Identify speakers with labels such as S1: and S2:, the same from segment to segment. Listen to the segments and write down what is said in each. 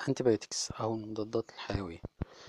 S1: الانتيبيوتكس او المضادات الحيوية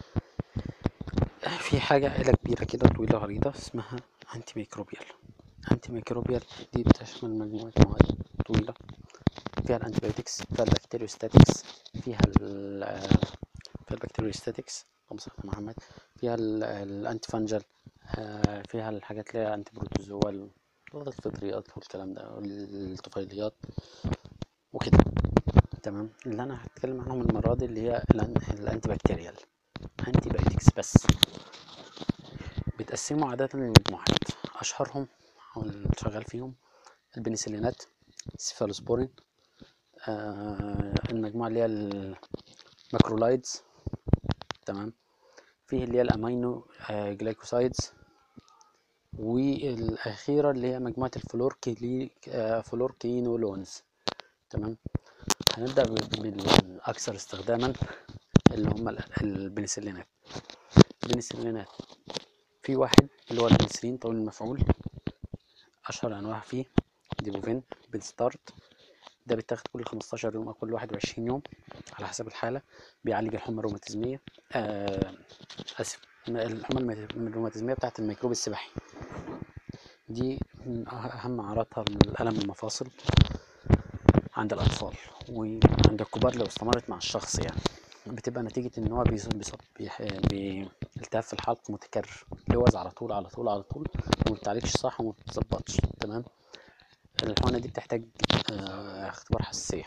S1: في حاجة عيلة كبيرة كده طويلة عريضة اسمها انتي ميكروبيال انتي ميكروبيال دي بتشمل مجموعة مواد طويلة فيها الانتيبيوتكس فيها البكتيريوستاتكس فيها ال فيها البكتيريوستاتكس اللهم صل على محمد فيها الانتي فانجل فيها الحاجات اللي هي انتي بروتوزوال الفطريات والكلام ده الطفيليات وكده تمام اللي انا هتكلم عنهم المره دي اللي هي الانتي بكتيريال انتي بايوتكس بس بيتقسموا عاده لمجموعات اشهرهم او اللي شغال فيهم البنسلينات السيفالوسبورين آه المجموعه اللي هي الماكرولايدز تمام فيه اللي هي الامينو آه جلايكوسايدز والاخيره اللي هي مجموعه الفلوركيلي آه فلوركينولونز تمام هنبدأ بالأكثر استخداما اللي هم البنسلينات البنسلينات في واحد اللي هو البنسلين طويل المفعول أشهر أنواع فيه ديبوفين بنستارت ده بيتاخد كل 15 يوم أو كل 21 يوم على حسب الحالة بيعالج الحمى الروماتيزمية آه آسف الحمى الروماتيزمية بتاعة الميكروب السباحي دي من أهم أعراضها الألم المفاصل عند الأطفال وعند الكبار لو استمرت مع الشخص يعني بتبقى نتيجة إن هو بيصاب بيصاب بالتهاب في الحلق متكرر لوز على طول على طول على طول وما بتعالجش صح وما بتظبطش تمام الحقنة دي بتحتاج اه اختبار حساسية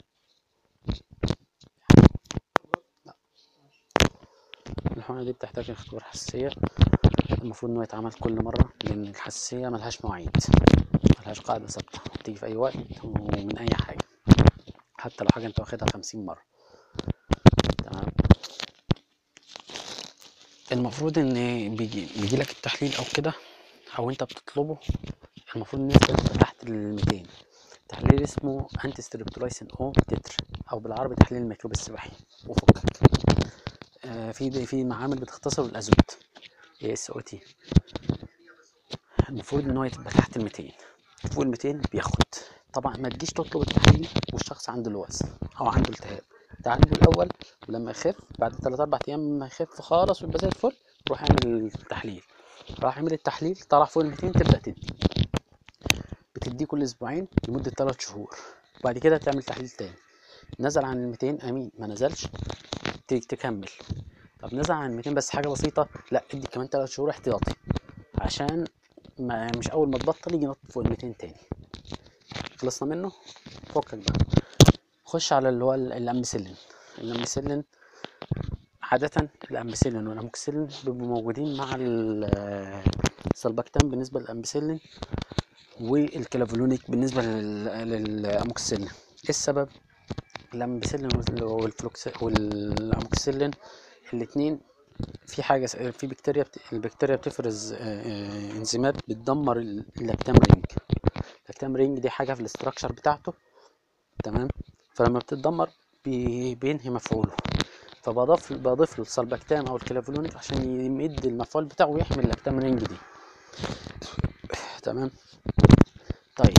S1: لا. الحقنة دي بتحتاج اختبار حساسية المفروض إنه يتعمل كل مرة لأن الحساسية ملهاش مواعيد ملهاش قاعدة ثابتة بتيجي في أي وقت ومن أي حاجة حتى لو حاجة أنت واخدها خمسين مرة تمام المفروض إن بيجي بيجيلك التحليل أو كده أو أنت بتطلبه المفروض النسبة تبقى تحت الميتين تحليل اسمه أنتي ستريبتولايسين أو تتر أو بالعربي تحليل الميكروب السباحي وفكك آه في في معامل بتختصر الأزوت اي اس او تي المفروض ان هو يبقى تحت ال 200 فوق ال 200 بياخد طبعا ما تجيش تطلب التحليل والشخص عنده لوز او عنده التهاب تعالجه الاول ولما يخف بعد 3 4 ايام ما يخف خالص ويبقى زي الفل روح اعمل التحليل راح اعمل التحليل طلع فوق ال 200 تبدا تدي بتديه كل اسبوعين لمده 3 شهور وبعد كده تعمل تحليل تاني نزل عن ال 200 امين ما نزلش تكمل طب نزل عن 200 بس حاجه بسيطه لا ادي كمان 3 شهور احتياطي عشان ما مش اول ما تبطل يجي نط فوق ال 200 تاني خلصنا منه فكك بقى خش على اللي هو الامبسلين الامبسلين عادة الامبسلين والاموكسيلين بيبقوا موجودين مع السلبكتان بالنسبة للامبسلين والكلافولونيك بالنسبة للاموكسيلين ايه السبب؟ الامبسلين والاموكسيلين الاتنين في حاجه في بكتيريا بت... البكتيريا بتفرز انزيمات بتدمر اللاكتام رينج اللاكتام رينج دي حاجه في الاستراكشر بتاعته تمام فلما بتتدمر بي... بينهي مفعوله فبضيف بضيف له السلبكتام او الكلافولونيك عشان يمد المفعول بتاعه ويحمي اللاكتام رينج دي تمام طيب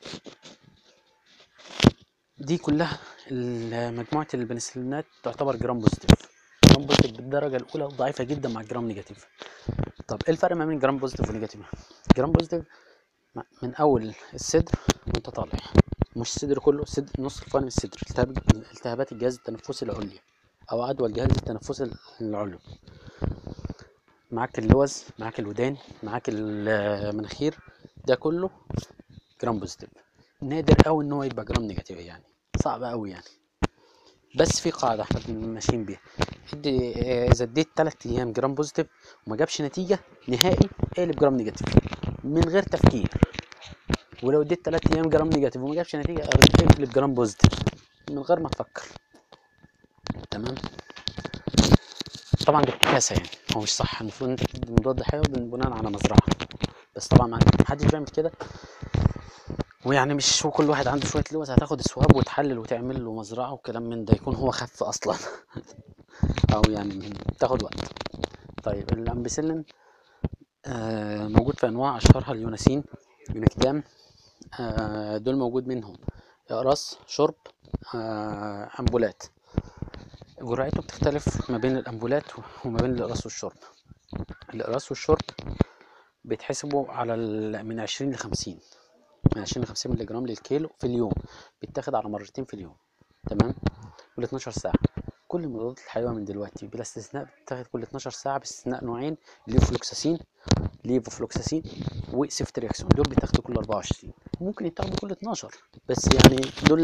S1: دي كلها مجموعه البنسلينات تعتبر جرام بوزيتيف جرام بوزيتيف بالدرجه الاولى ضعيفه جدا مع الجرام نيجاتيف طب ايه الفرق ما بين جرام بوزيتيف ونيجاتيف جرام بوزيتيف من اول الصدر وانت طالع مش الصدر كله صدر نص الفواني من الصدر التهاب التهابات الجهاز التنفسي العلوي او عدوى الجهاز التنفسي العلوي معاك اللوز معاك الودان معاك المناخير ده كله جرام بوزيتيف نادر قوي ان هو يبقى جرام نيجاتيف يعني صعب قوي يعني بس في قاعدة احنا ماشيين بيها ادي اذا اديت 3 ايام جرام بوزيتيف وما جابش نتيجة نهائي اقلب جرام نيجاتيف من غير تفكير ولو اديت 3 ايام جرام نيجاتيف وما جابش نتيجة اقلب جرام بوزيتيف من غير ما تفكر تمام طبعا دي افتكاسة يعني هو مش صح المفروض انت تدي مضاد حيوي بناء على مزرعة بس طبعا ما حدش بيعمل كده ويعني مش هو كل واحد عنده شويه لوز هتاخد سواب وتحلل وتعمل له مزرعه وكلام من ده يكون هو خف اصلا او يعني تاخد وقت طيب الامبسلين آه موجود في انواع اشهرها اليوناسين يونكتام آه دول موجود منهم اقراص شرب آه امبولات جرعته بتختلف ما بين الأمبولات وما بين الإقراص والشرب الإقراص والشرب بيتحسبوا على ال- من عشرين لخمسين من عشرين لخمسين مللي جرام للكيلو في اليوم بيتاخد على مرتين في اليوم تمام كل 12 ساعة كل المضادات الحيوية من دلوقتي بلا استثناء بتتاخد كل 12 ساعة باستثناء نوعين ليفلوكساسين ليفوفلوكساسين وسيفترياكسون دول بيتاخدوا كل 24 ممكن يتاخدوا كل 12 بس يعني دول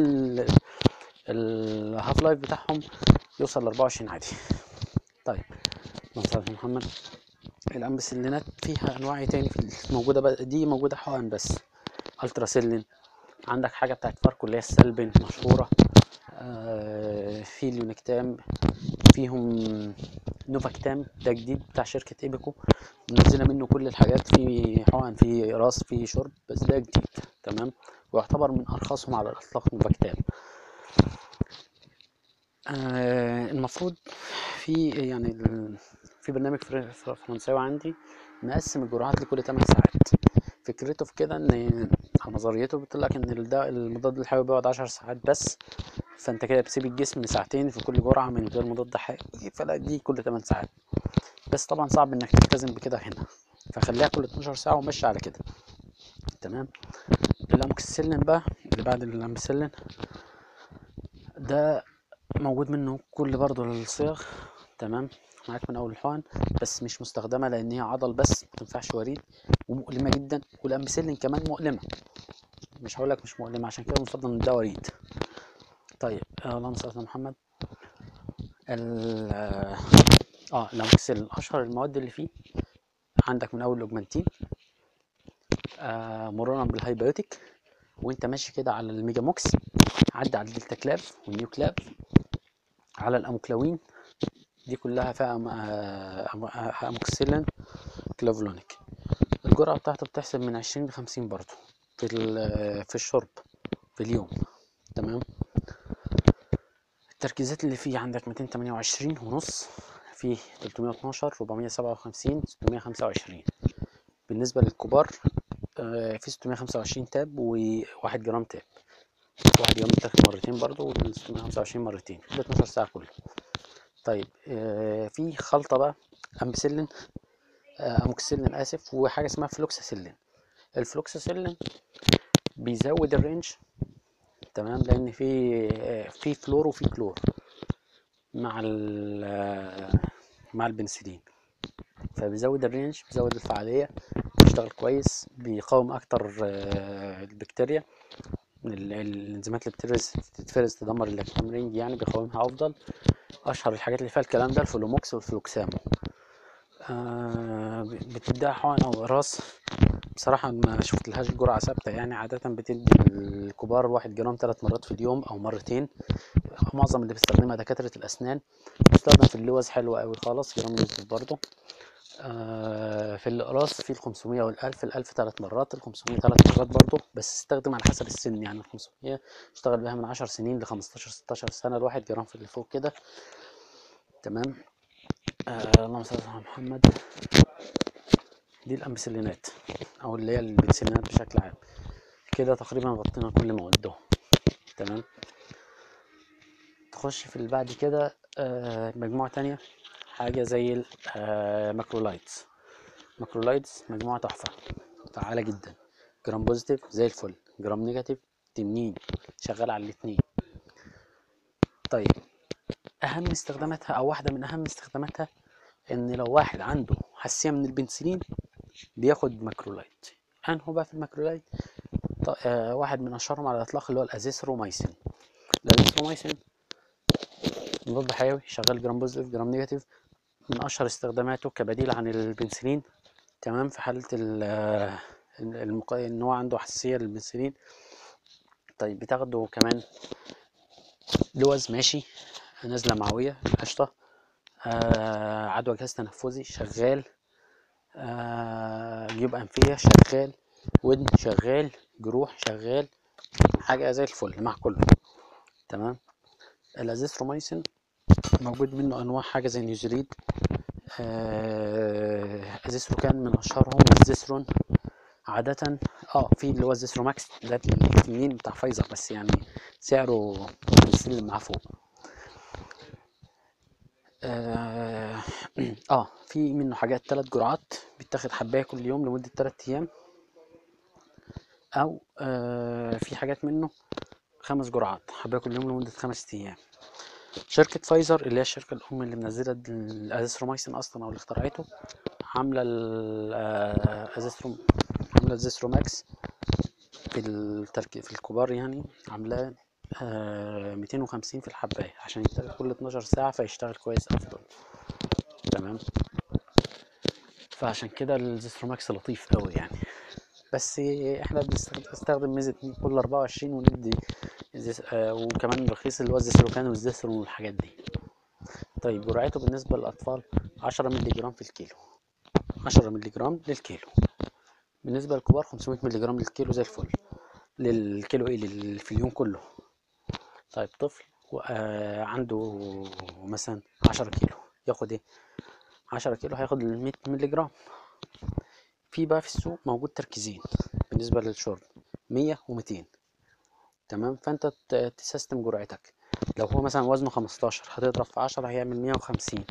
S1: الهاف لايف بتاعهم يوصل ل 24 عادي طيب اللهم صل على محمد الامبسلينات فيها انواع تاني في موجوده بقى دي موجوده حقن بس التراسيلين عندك حاجه بتاعت فاركو اللي هي السلبن مشهوره آه في اليونكتام فيهم نوفاكتام ده جديد بتاع شركه ايبكو منزله منه كل الحاجات في حقن في راس في شرب بس ده جديد تمام ويعتبر من ارخصهم على الاطلاق نوفاكتام آه المفروض في يعني ال- في برنامج فر- فر- فرنساوي عندي مقسم الجرعات لكل 8 ساعات فكرته في كده ان او نظريته بتقول لك ان الدا- المضاد الحيوي بيقعد 10 ساعات بس فانت كده بتسيب الجسم ساعتين في كل جرعه من غير مضاد حيوي فلا دي كل 8 ساعات بس طبعا صعب انك تلتزم بكده هنا فخليها كل 12 ساعه ومشي على كده تمام الاموكسيسيلين بقى اللي بعد الاموكسيسيلين ده موجود منه كل برضه الصيغ تمام معاك من اول الحقن بس مش مستخدمه لان هي عضل بس ما تنفعش وريد ومؤلمه جدا والامبسلين كمان مؤلمه مش هقول لك مش مؤلمه عشان كده المفضل ان ده وريد طيب آه، اللهم صل على محمد ال اه الاموكسيلين اشهر المواد اللي فيه عندك من اول الاوجمانتين آه مرورا بالهايبيوتيك وانت ماشي كده على الميجا موكس عدى على الدلتا كلاب والنيو كلاب على الاموكلاوين دي كلها فيها أم- آه، أم- آه، اموكسيلين كلافلونيك الجرعة بتاعته بتحسب من عشرين لخمسين برضو في ال- في الشرب في اليوم تمام التركيزات اللي فيه عندك ميتين تمانية وعشرين ونص فيه تلتمية واتناشر ربعمية سبعة وخمسين ستمية خمسة وعشرين بالنسبة للكبار آه، في ستمية خمسة وعشرين تاب وواحد جرام تاب واحد جرام بتاخد مرتين برضو وال 625 مرتين كل 12 ساعة كله طيب آه، في خلطة بقى أمبسلين آه، أموكسيلين آسف وحاجة اسمها فلوكساسيلين الفلوكساسيلين بيزود الرينج تمام لأن في آه، في فلور وفي كلور مع ال آه، مع البنسلين فبيزود الرينج بيزود الفعالية بيشتغل كويس بيقاوم أكتر آه، البكتيريا ال- ال- الانزيمات اللي بتفرز تتفرز تدمر اللاكتام رينج يعني بيقاومها افضل اشهر الحاجات اللي فيها الكلام ده الفلوموكس والفلوكسامو آه ب- بتديها حقن او اقراص بصراحة ما شفت لهاش جرعة ثابتة يعني عادة بتدي الكبار واحد جرام ثلاث مرات في اليوم أو مرتين معظم اللي بيستخدمها دكاترة الأسنان بتستخدم في اللوز حلوة أوي خالص جرام يوسف برضه آه في الأقراص في الخمسمية والألف الألف ثلاث مرات الخمسمية ثلاث مرات برضه بس استخدم على حسب السن يعني الخمسمية اشتغل بيها من عشر سنين لخمستاشر ستاشر سنة الواحد جرام في اللي فوق كده تمام آه اللهم صل على محمد دي الأمبسلينات أو اللي هي البنسلينات بشكل عام كده تقريبا غطينا كل موادهم تمام تخش في اللي بعد كده آه مجموعة تانية حاجة زي الماكرولايتس ماكرولايتس مجموعة تحفة فعالة جدا جرام بوزيتيف زي الفل جرام نيجاتيف تنين شغال على الاتنين طيب أهم استخداماتها أو واحدة من أهم استخداماتها إن لو واحد عنده حساسية من البنسلين بياخد ماكرولايت أنهو بقى في الماكرولايت ط- آه واحد من أشهرهم على الإطلاق اللي هو الأزيثرومايسين الأزيثرومايسين مضاد حيوي شغال جرام بوزيتيف جرام نيجاتيف من اشهر استخداماته كبديل عن البنسلين تمام في حالة ال- آه، المق... ان هو عنده حساسية للبنسلين طيب بتاخده كمان لوز ماشي نزلة معوية قشطة آه عدوى جهاز تنفسي شغال آه جيوب أنفية شغال ودن شغال جروح شغال حاجة زي الفل مع كله تمام الازيثروميسين موجود منه انواع حاجه زي نيوزيريد آه ازيثروكان من اشهرهم الزيثرون عادة اه في اللي هو الزيثروماكس ده التنين بتاع فايزر بس يعني سعره بيسلم معاه فوق اه, آه في منه حاجات تلات جرعات بيتاخد حباية كل يوم لمدة تلات ايام او آه في حاجات منه خمس جرعات حباية كل يوم لمدة خمس ايام شركة فايزر اللي هي الشركة الأم اللي منزلة الأزيثروميسين أصلا أو اللي اخترعته عاملة الأزيثروم عاملة الزيثروماكس في التركيب في الكبار يعني عاملاه آه 250 في الحباية عشان يتاخد كل 12 ساعة فيشتغل كويس أفضل تمام فعشان كده الزيثروماكس لطيف قوي يعني بس احنا بنستخدم ميزة كل 24 وندي زيس... آه وكمان رخيص اللي هو الزيثروكان والزيثرون والحاجات دي طيب جرعته بالنسبة للأطفال 10 مللي جرام في الكيلو 10 مللي جرام للكيلو بالنسبة للكبار 500 مللي جرام للكيلو زي الفل للكيلو ايه لل... في اليوم كله طيب طفل و... آه عنده مثلا 10 كيلو ياخد ايه 10 كيلو هياخد ال 100 مللي جرام في بقى في السوق موجود تركيزين بالنسبة للشرب 100 و200 تمام فانت تسيستم جرعتك لو هو مثلا وزنه 15 هتضرب في 10 هيعمل 150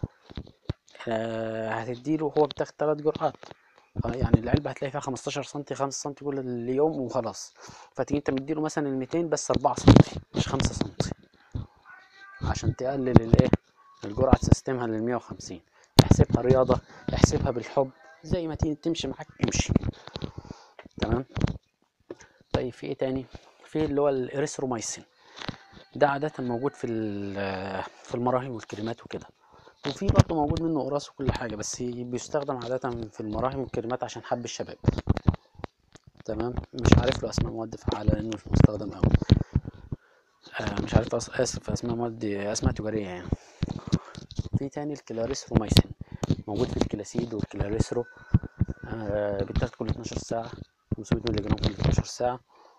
S1: آه هتديله هو بتاخد 3 جرعات آه يعني العلبة هتلاقي فيها 15 سنتي 5 سنتي كل يوم وخلاص فتيجي انت مديله مثلا ال 200 بس 4 سنتي مش 5 سنتي عشان تقلل الايه الجرعة تسيستمها لل 150 احسبها رياضة احسبها بالحب زي ما تيجي تمشي معاك امشي تمام طيب في ايه تاني في اللي هو الاريثرومايسين ده عادة موجود في في المراهم والكريمات وكده وفي برضه موجود منه قراص وكل حاجة بس بيستخدم عادة في المراهم والكريمات عشان حب الشباب تمام مش عارف له اسماء مواد فعالة لانه مش مستخدم اوي آه مش عارف أص... اسف اسماء مواد اسماء تجارية يعني في تاني الكلاريثرومايسين موجود في الكلاسيد والكلاريثرو آه بيتاخد كل 12 ساعة 500 مللي جرام كل 12 ساعة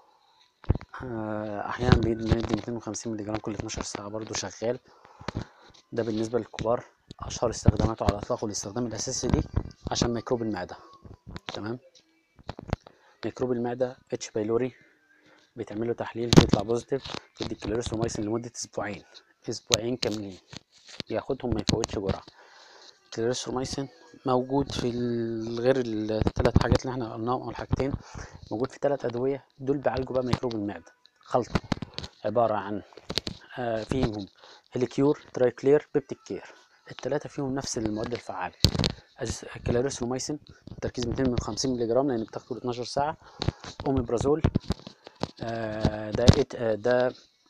S1: آه احيانا بندي 250 مللي جرام كل 12 ساعة برضو شغال ده بالنسبة للكبار اشهر استخداماته على الاطلاق والاستخدام الاساسي ليه عشان ميكروب المعدة تمام ميكروب المعدة اتش بايلوري بيتعمل له تحليل بيطلع بوزيتيف تدي الكلاريثرومايسين لمدة اسبوعين اسبوعين كاملين ياخدهم ما يفوتش جرعة الكلاريثرومايسين موجود في غير الثلاث حاجات اللي احنا قلناهم او الحاجتين موجود في ثلاث ادويه دول بيعالجوا بقى ميكروب المعده خلطه عباره عن آه فيهم هيليكيور ترايكلير بيبتيك كير الثلاثه فيهم نفس المواد الفعاله كلاريثرومايسين تركيز 250 مللي جرام لان بتاخده 12 ساعه اوميبرازول آه ده آه ده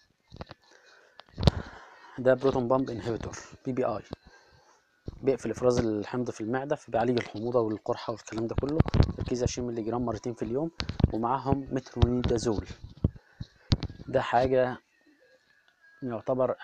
S1: ده بروتون بامب انهبيتور بي بي اي بيقفل افراز الحمض في المعده فبيعالج الحموضه والقرحه والكلام ده كله تركيز 20 مللي جرام مرتين في اليوم ومعاهم مترونيدازول ده حاجه يعتبر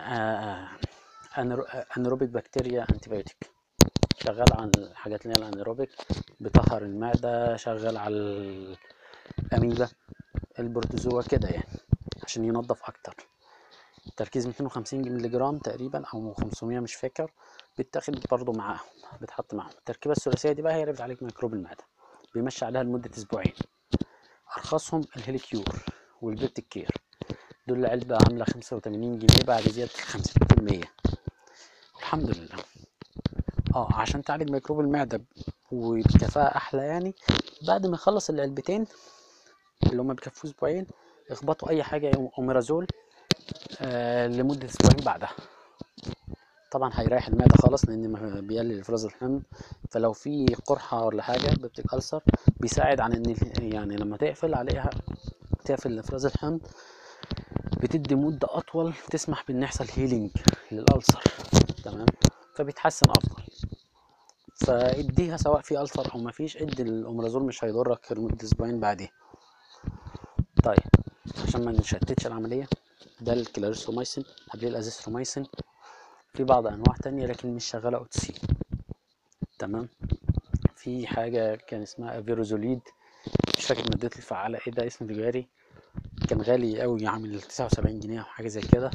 S1: انيروبيك بكتيريا انتيبيوتيك شغال على الحاجات اللي هي الانيروبيك بيطهر المعده شغال على الاميبا البروتوزوا كده يعني عشان ينظف اكتر تركيز 250 مللي جرام تقريبا او 500 مش فاكر بيتاخد برضه معاهم بيتحط معاهم التركيبه الثلاثيه دي بقى هي اللي بتعالج ميكروب المعده بيمشي عليها لمده اسبوعين ارخصهم الهيليكيور والبيبتيك كير دول العلبه عامله 85 جنيه بعد زياده 50% الحمد لله اه عشان تعالج ميكروب المعده وبكفاءه احلى يعني بعد ما يخلص العلبتين اللي هما بيكفوا اسبوعين اخبطوا اي حاجه اوميرازول آه لمده اسبوعين بعدها طبعا هيريح المعدة خالص لان بيقلل افراز الحمض فلو في قرحة ولا حاجة بيبتيك ألسر بيساعد عن ان يعني لما تقفل عليها تقفل افراز الحمض بتدي مدة اطول تسمح بان يحصل هيلينج للألسر تمام فبيتحسن افضل فاديها سواء في ألسر او مفيش ادي الامرازول مش هيضرك لمدة اسبوعين بعدين طيب عشان ما نشتتش العملية ده الكلاريثرومايسين قبل الازيثرومايسين في بعض انواع تانية لكن مش شغالة او سي تمام في حاجة كان اسمها فيروزوليد مش فاكر مادته الفعالة ايه ده اسم تجاري كان غالي قوي عامل تسعة وسبعين جنيه او حاجة زي كده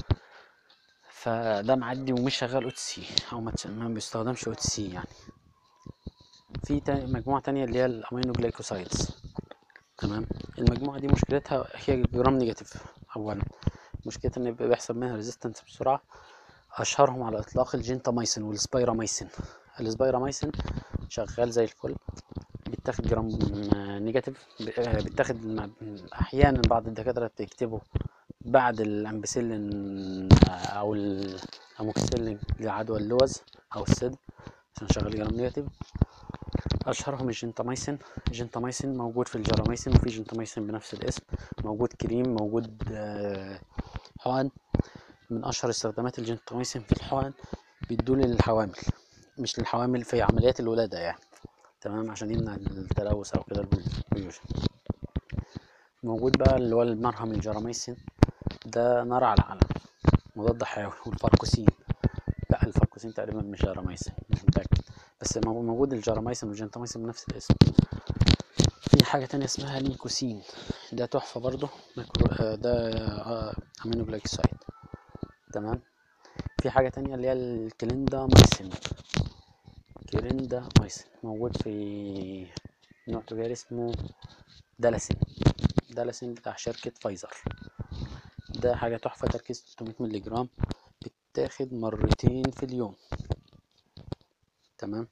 S1: فده معدي ومش شغال او سي او ما بيستخدمش او سي يعني في تاني مجموعة تانية اللي هي الامينو جلايكوسايدز تمام المجموعة دي مشكلتها هي جرام نيجاتيف اولا مشكلتها ان بيحصل منها ريزيستنس بسرعة اشهرهم على الاطلاق الجنتاميسين والسبايراميسين السبايراميسين شغال زي الفل بيتاخد جرام نيجاتيف ب- آه، بيتاخد مع- احيانا بعض الدكاتره بتكتبه بعد الامبسيلين آه، او الاموكسيلين لعدوى اللوز او السد عشان شغال جرام نيجاتيف اشهرهم الجنتاميسين الجنتاميسين موجود في الجراميسين وفي جنتاميسين بنفس الاسم موجود كريم موجود آه، حقن من اشهر استخدامات الجنتاميسين في الحقن بيدوه للحوامل مش للحوامل في عمليات الولاده يعني تمام عشان يمنع التلوث او كده البوليوشن موجود بقى اللي هو المرهم الجراميسين ده نار على العلم مضاد حيوي والفاركوسين لا الفاركوسين تقريبا مش جراميسين مش متأكد بس مو- موجود الجراميسين والجنتاميسين بنفس الاسم في حاجة تانية اسمها لينكوسين ده تحفة برضه ميكرو آه، ده آه، امينو جلايكوسايد تمام في حاجة تانية اللي هي الكليندامايسين كليندامايسين موجود في نوع تجاري اسمه دالاسين دالاسين بتاع شركة فايزر ده حاجة تحفة تركيز 300 مللي جرام بتاخد مرتين في اليوم تمام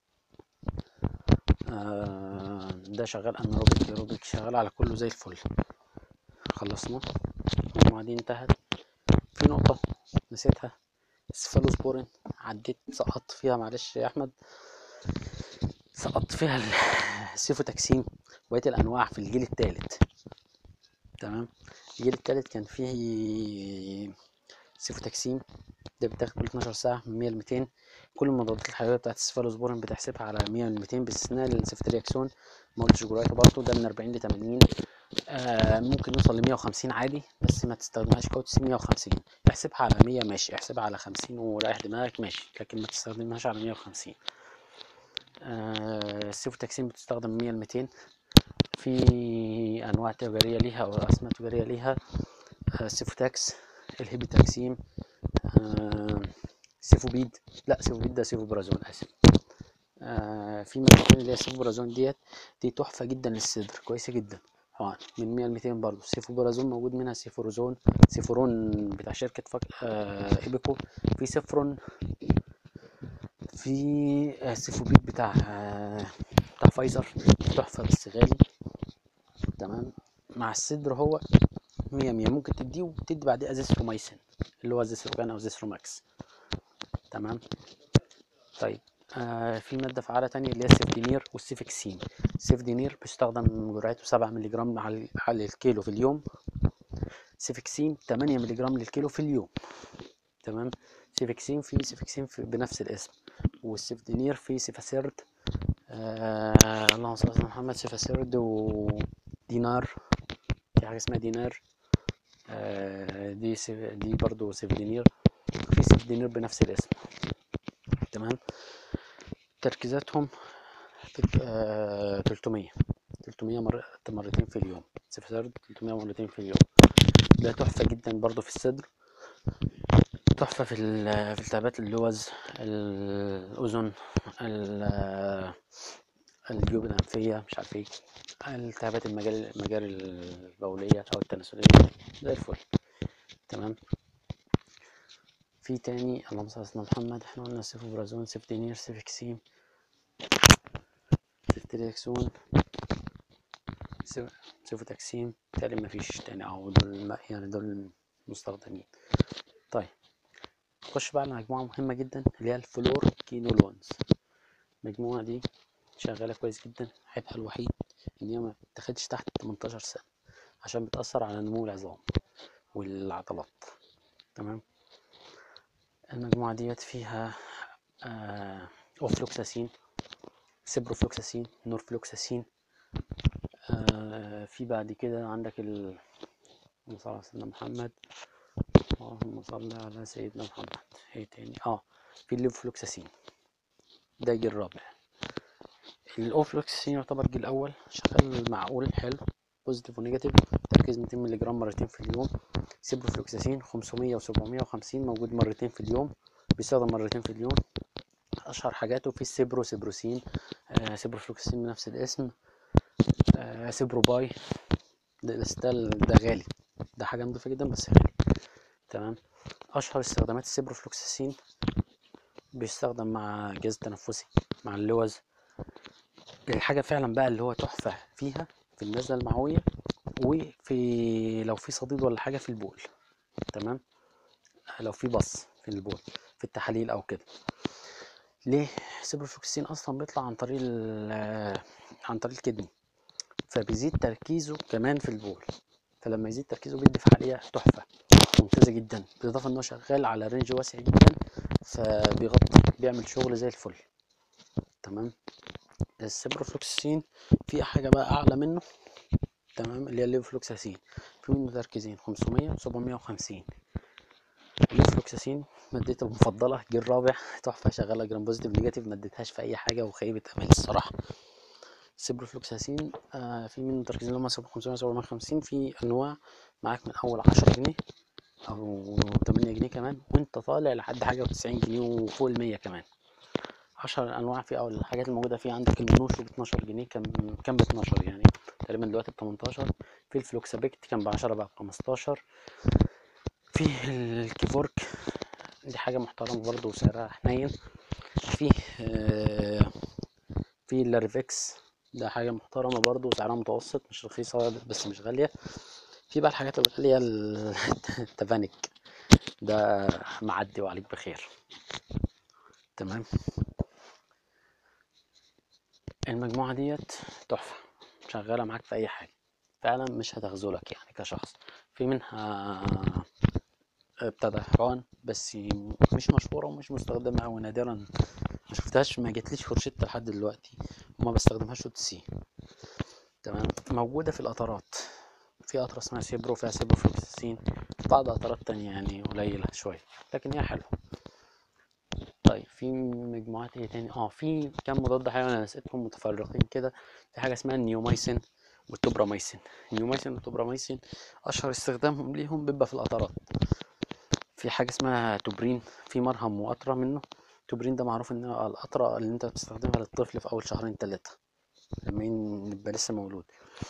S1: آه ده شغال اناروبيك ايروبيك شغال على كله زي الفل خلصنا المجموعة دي انتهت في نقطة نسيتها السفالوسبورين عديت سقطت فيها معلش يا احمد سقطت فيها ال- السيفوتاكسين وبقية الانواع في الجيل الثالث تمام الجيل الثالث كان فيه سيفوتاكسين ده بتاخد كل 12 ساعة من 100 ل 200 كل المضادات الحيوية بتاعت السفالوسبورين بتحسبها على 100 ل 200 باستثناء السيفترياكسون ما قلتش جرعته برضه ده من 40 ل 80 آه ممكن يوصل ل 150 عادي بس ما تستخدمهاش كوتس 150 احسبها على 100 ماشي احسبها على 50 وريح دماغك ماشي لكن ما تستخدمهاش على 150 آه السيفتاكسين بتستخدم 100 ل 200 في انواع تجارية ليها او اسماء تجارية ليها آه سيفوتاكس الهيبيتاكسيم آه سيفوبيد لا سيفوبيد ده سيفوبرازون اسف آه في مادة تانية اللي هي السيفوبرازون ديت دي تحفة جدا للصدر كويسة جدا حقن من 100 ل 200 برضه السيفوبرازون موجود منها سيفوروزون سيفورون بتاع شركة فك... آه ايبيكو في سيفرون في آه سيفوبيد بتاع آه بتاع فايزر تحفة بس غالي تمام مع الصدر هو مية مية ممكن تديه وتدي بعديه ازيثروميسين اللي هو ازيثروكان او ازيثروماكس تمام طيب آه في مادة فعالة تانية اللي هي السيفدينير والسيفكسين السيفدينير بيستخدم جرعته سبعة مللي جرام على على الكيلو في اليوم سيفكسين تمانية مللي جرام للكيلو في اليوم تمام سيفكسين في سيفكسين في بنفس الاسم والسيفدينير في سيفاسيرد آه اللهم صل على محمد سيفاسيرد ودينار في حاجة اسمها دينار آه دي سيف دي برضو سيفدينير في سيفدينير بنفس الاسم تمام تركيزاتهم في آه 300 300 مرة مرتين في اليوم سيفاسيرد 300 مرتين في اليوم ده تحفة جدا برضو في الصدر تحفة في ال- في التهابات اللوز الأذن ال- الجيوب الأنفية مش عارف ايه التهابات المجال المجاري البولية أو التناسلية زي الفل تمام في تاني اللهم صل على سيدنا محمد احنا قلنا سيفوبرازون سيفتينير سيفكسيم سيفتريكسون سيف- سيفوتاكسيم تقريبا مفيش تاني أو دول الم- يعني دول المستخدمين طيب نخش بقى على مجموعة مهمة جدا اللي هي الفلور كينولونز المجموعة دي شغالة كويس جدا عيبها الوحيد إن هي ما بتاخدش تحت 18 سنة عشان بتأثر على نمو العظام والعضلات تمام المجموعة ديت فيها آه أوفلوكساسين سيبروفلوكساسين نورفلوكساسين آه في بعد كده عندك ال اللهم صل على سيدنا محمد اللهم صل على سيدنا محمد ايه تاني اه في الليفلوكساسين ده الجيل الرابع الاوفلوكساسين يعتبر الجيل الاول شغال معقول حلو بوزيتيف ونيجاتيف تركيز 200 مللي جرام مرتين في اليوم سيبروفلوكساسين 500 و750 موجود مرتين في اليوم بيستخدم مرتين في اليوم اشهر حاجاته في السيبرو سيبروسين آه سيبروفلوكساسين بنفس الاسم آه سيبروباي ده ده, ده, ده غالي ده حاجة نضيفة جدا بس غالي تمام اشهر استخدامات السيبروفلوكساسين بيستخدم مع الجهاز التنفسي مع اللوز الحاجة فعلا بقى اللي هو تحفة فيها في النزلة المعوية وفي لو في صديد ولا حاجة في البول تمام لو في بص في البول في التحاليل او كده ليه السيبروفلوكسين اصلا بيطلع عن طريق ال- عن طريق الكدني فبيزيد تركيزه كمان في البول فلما يزيد تركيزه بيدي فعالية تحفة ممتازة جدا بالإضافة إنه شغال على رينج واسع جدا فبيغطي بيعمل شغل زي الفل تمام السيبروفلوكسين في حاجة بقى أعلى منه تمام اللي هي الليفلوكساسين في منه تركيزين 500 و 750 الليفلوكساسين مادتي المفضلة جه الرابع تحفة شغالة جرام بوزيتيف نيجاتيف ما اديتهاش في أي حاجة وخيبة أمل الصراحة السيبروفلوكساسين آه في منه تركيزين اللي هم 500 750 في أنواع معاك من أول 10 جنيه أو 8 جنيه كمان وأنت طالع لحد حاجة و90 جنيه وفوق ال 100 كمان 10 أنواع في أو الحاجات الموجودة فيه عندك المنوش ب 12 جنيه كان كان ب 12 يعني تقريبا دلوقتي ب 18 في الفلوكسابيكت كان ب 10 بقى ب 15 في الكيفورك دي حاجة محترمة برضه وسعرها حنين في آه، في اللاريفكس ده حاجة محترمة برضه وسعرها متوسط مش رخيصة بس مش غالية في بقى الحاجات الغالية ال- التفانيك ده معدي وعليك بخير تمام المجموعة ديت تحفة شغالة معاك في أي حاجة فعلا مش هتخذلك يعني كشخص في منها ابتدى حقن بس مش مشهورة ومش مستخدمة أوي نادرا ما شفتهاش ما جاتليش فرشتها لحد دلوقتي وما بستخدمهاش او سي تمام موجودة في القطرات في قطرة اسمها سيبرو فيها سيبروفلوكساسين بعض قطرات تانية يعني قليلة شوية لكن هي حلوة طيب في مجموعات ايه تاني اه في كام مضاد حيوي انا نسيتهم متفرقين كده في حاجة اسمها النيومايسين والتوبراميسين النيومايسين والتوبراميسين اشهر استخدامهم ليهم بيبقى في القطرات في حاجة اسمها توبرين في مرهم وقطرة منه توبرين ده معروف ان هو القطرة اللي انت بتستخدمها للطفل في اول شهرين تلاتة لما ين- يبقى لسه مولود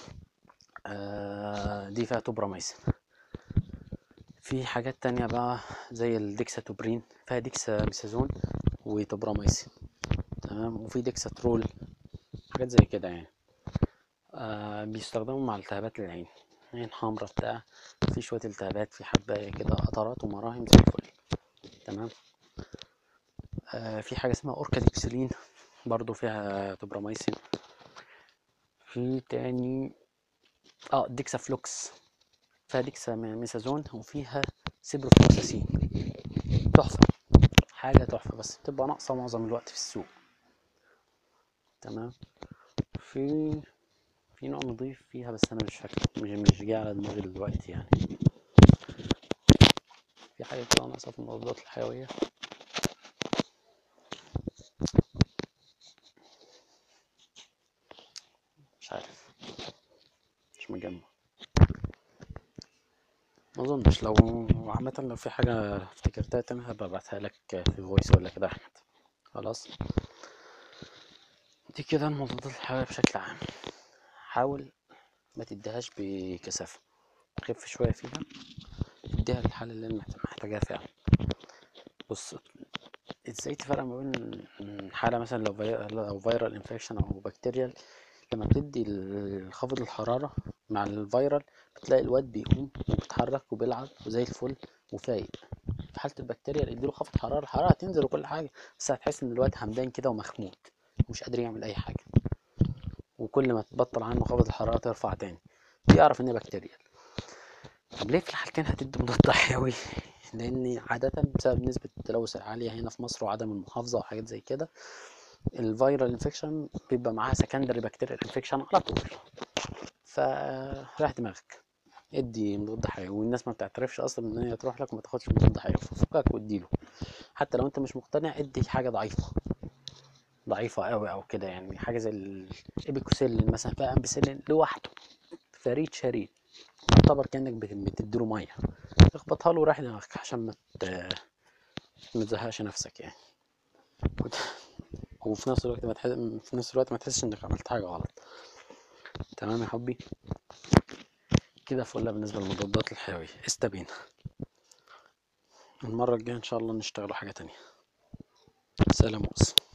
S1: آه دي فيها توبراميسين في حاجات تانية بقى زي الديكساتوبرين فيها ديكسا ميثازون وتوبراميسين تمام وفي ديكساترول حاجات زي كده يعني آه بيستخدموا مع التهابات العين عين حمرا بتاع في شوية التهابات في حباية كده قطرات ومراهم زي الفل تمام آه في حاجة اسمها أوركاديكسولين برضو فيها توبراميسين في تاني اه ديكسا فلوكس فيها ديكسا ميثازون وفيها سيبروفلوكساسين تحفة حاجة تحفة بس بتبقى ناقصة معظم الوقت في السوق تمام في في نوع نضيف فيها بس انا مش فاكر مش مش جاي على دماغي دلوقتي يعني في حاجة كده ناقصة في المضادات الحيوية مش عارف مش مجمع ما اظنش لو عامة لو في حاجة افتكرتها تاني هبقى ابعتها لك في فويس ولا كده يا احمد خلاص دي كده المضادات الحيوية بشكل عام حاول ما تديهاش بكثافة خف شوية فيها اديها للحالة اللي انت محتاجاها فعلا بص ازاي تفرق ما بين حالة مثلا لو في... لو فيرال انفكشن او بكتيريال لما بتدي ال- خافض الحرارة مع الفيرال بتلاقي الواد بيقوم وبيتحرك وبيلعب وزي الفل وفايق في حالة البكتيريا اديله خافض حرارة الحرارة هتنزل وكل حاجة بس هتحس ان الواد همدان كده ومخمود ومش قادر يعمل اي حاجة وكل ما تبطل عنه خافض الحرارة ترفع تاني دي اعرف ان هي بكتيريا طب ليه في الحالتين هتدي مضاد حيوي لان عادة بسبب نسبة التلوث العالية هنا في مصر وعدم المحافظة وحاجات زي كده الفيرال انفكشن بيبقى معاها سكندري بكتيريال انفكشن على طول فريح دماغك ادي مضاد حيوي والناس ما بتعترفش اصلا ان هي تروح لك وما تاخدش مضاد حيوي ففكك واديله حتى لو انت مش مقتنع ادي حاجه ضعيفه ضعيفه قوي او كده يعني حاجه زي الابيكوسيلين مثلا فيها امبيسيلين لوحده فريد شريد يعتبر كانك بت- بتديله ميه اخبطها له وراح دماغك عشان ما ت- ما تزهقش نفسك يعني وت- وفي نفس الوقت ما تحس... في نفس الوقت ما تحسش انك عملت حاجه غلط تمام يا حبي كده فل بالنسبه للمضادات الحيويه استبين المرة الجاية إن شاء الله نشتغلوا حاجة تانية سلام وقص